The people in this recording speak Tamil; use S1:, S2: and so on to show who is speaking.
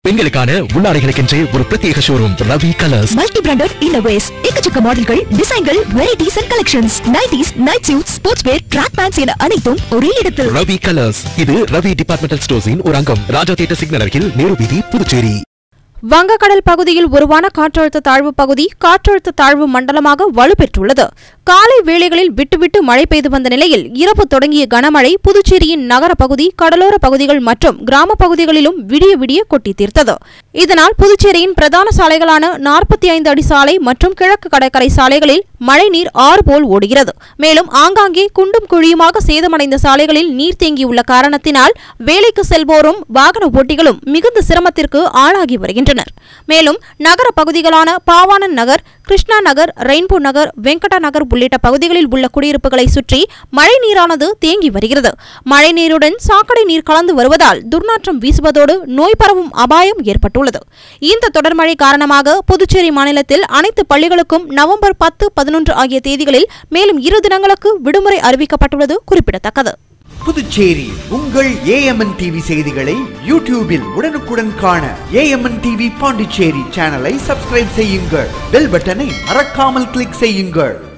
S1: பெண்களுக்கான உள்ளாடைகளுக்கென்றே ஒரு பிரத்யேக showroom Ravi colours
S2: multi branded இன்னோவேஸ் எக்கச்சக்க மாடல்கள் டிசைன்கள் varieties and collections nighties night suit sports wear track pants என அனைத்தும் ஒரே இடத்தில்
S1: ரவி கலர்ஸ் இது ரவி டிபார்ட்மெண்டல் ஸ்டோர்ஸின் ஒரு அங்கம் ராஜா தியேட்டர் சிக்னல் அருகில் நேரு வீதி புதுச்சேரி
S3: வங்கக்கடல் பகுதியில் உருவான காற்றழுத்த தாழ்வு பகுதி காற்றழுத்த தாழ்வு மண்டலமாக வலுப்பெற்றுள்ளது காலை வேளைகளில் விட்டுவிட்டு மழை பெய்து வந்த நிலையில் இரவு தொடங்கிய கனமழை புதுச்சேரியின் நகர பகுதி கடலோர பகுதிகள் மற்றும் கிராம பகுதிகளிலும் விடிய விடிய கொட்டி தீர்த்தது இதனால் புதுச்சேரியின் பிரதான சாலைகளான நாற்பத்தி ஐந்து அடி சாலை மற்றும் கிழக்கு கடற்கரை சாலைகளில் மழைநீர் ஆறு போல் ஓடுகிறது மேலும் ஆங்காங்கே குண்டும் குழியுமாக சேதமடைந்த சாலைகளில் நீர் தேங்கியுள்ள காரணத்தினால் வேலைக்கு செல்வோரும் வாகன ஓட்டிகளும் மிகுந்த சிரமத்திற்கு ஆளாகி வருகின்றனர் மேலும் நகர பகுதிகளான பாவாணன் நகர் கிருஷ்ணா நகர் ரெயின்போ நகர் வெங்கடா நகர் உள்ளிட்ட பகுதிகளில் உள்ள குடியிருப்புகளை சுற்றி மழை நீரானது தேங்கி வருகிறது மழை நீருடன் சாக்கடை நீர் கலந்து வருவதால் துர்நாற்றம் வீசுவதோடு நோய் பரவும் அபாயம் ஏற்பட்டுள்ளது இந்த தொடர் மழை காரணமாக புதுச்சேரி மாநிலத்தில் அனைத்து பள்ளிகளுக்கும் நவம்பர் பத்து பதினொன்று ஆகிய தேதிகளில் மேலும் இரு தினங்களுக்கு விடுமுறை அறிவிக்கப்பட்டுள்ளது குறிப்பிடத்தக்கது
S4: புதுச்சேரி உங்கள் ஏஎம்என் டிவி செய்திகளை யூடியூபில் உடனுக்குடன் காண ஏஎம்என் டிவி பாண்டிச்சேரி சேனலை சப்ஸ்கிரைப் செய்யுங்கள் பெல் பட்டனை மறக்காமல் கிளிக் செய்யுங்கள்